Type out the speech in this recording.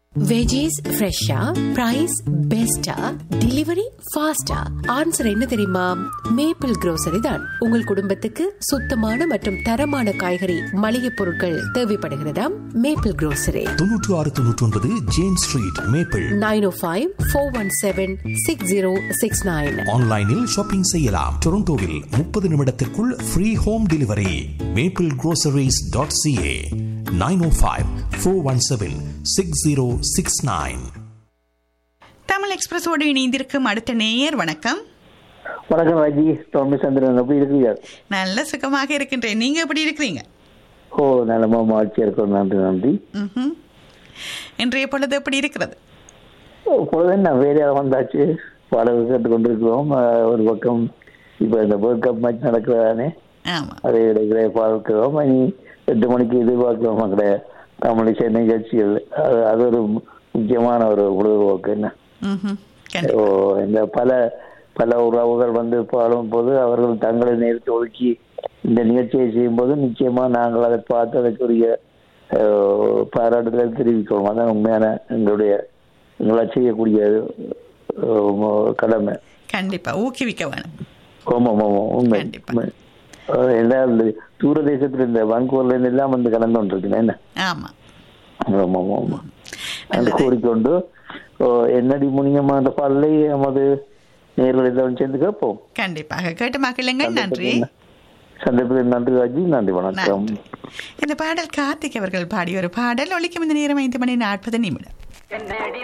Veggies ஃப்ரெஷ்ஷா price பெஸ்டா delivery ஃபாஸ்டா ஆன்சர் என்ன தெரியுமா மேப்பிள் grocery தான் உங்கள் குடும்பத்துக்கு சுத்தமான மற்றும் தரமான காய்கறி மளிகை பொருட்கள் தேவைப்படுகிறதாம் மேப்பிள் grocery தொன்னூற்று ஆறு தொன்னூற்றி ஒன்பது James street maple nine O five four one seven six zero six nine ஆன்லைனில் ஷாப்பிங் செய்யலாம் டொரண்டோவில் முப்பது நிமிடத்திற்குள் free home delivery maple groceries.ca dot CA nine O five four one seven six zero six nine Tamil எக்ஸ்பிரஸோடு இணைந்திருக்கும் அடுத்த நேயர் வணக்கம் வணக்கம் ராஜி சுவாமி சந்திரன் எப்படி இருக்கிறீங்க நல்ல சுகமாக இருக்கின்றேன் நீங்க எப்படி இருக்கிறீங்க ஓ நலமா மாட்சி இருக்கோம் நன்றி நன்றி ம்ஹும். இன்றைய பொழுது எப்படி இருக்கிறது ஓ, பொழுது என்ன வேலையாக வந்தாச்சு பாடல்கள் கேட்டு கொண்டிருக்கிறோம் அஹ், ஒரு பக்கம் இப்போ இந்த வேர்ல்ட் கப் மேட்ச் நடக்கிறதானே ஆமா அதை இடையிலே பார்க்கிறோம் இனி எட்டு மணிக்கு எதிர்பார்க்கிறோம் மக்களே தமிழ் இசை நிகழ்ச்சிகள் அது அது ஒரு முக்கியமான ஒரு பொழுதுபோக்கு என்ன ம்ஹும். ஓ கண்டிப்பா இந்த பல பல உறவுகள் வந்து பாடும் போது அவர்கள் தங்களை நேரத்தை ஒதுக்கி இந்த நிகழ்ச்சியை செய்யும்போது நிச்சயமா நாங்கள் அதை பார்த்து அதற்குரிய அஹ், பாராட்டுதலை தெரிவிக்கிறோம் அதான் உண்மையான எங்களுடைய எங்களால் செய்யக்கூடிய அஹ், கடமை கண்டிப்பா ஊக்குவிக்க வேணும் ஆமாம் ஆமாம் உண்மை கண்டிப்பா. உண்மை. அஹ், என்ன இந்த தூர தேசத்துல இந்த வான்கூர்ல இருந்து எல்லாம் வந்து கலந்து கொண்டிருக்கேன் என்ன ஆமா ஆமாம் ஆமாம் ஆமாம் அது நல்லது. கூறிக்கொண்டு ஓ, என்னடி முனியமான பாடலை நமது நேர்களிடம் சேர்ந்து கேட்போம் கண்டிப்பாக கேட்டு மகிழுங்கள் நன்றி சந்தர்ப்பத்தில் நன்றி ராஜி நன்றி வணக்கம் நன்றி. இந்த பாடல் கார்த்திக் அவர்கள் பாடிய ஒரு பாடல் ஒலிக்கும் இந்த நேரம் ஐந்து மணி நாற்பது நிமிடம்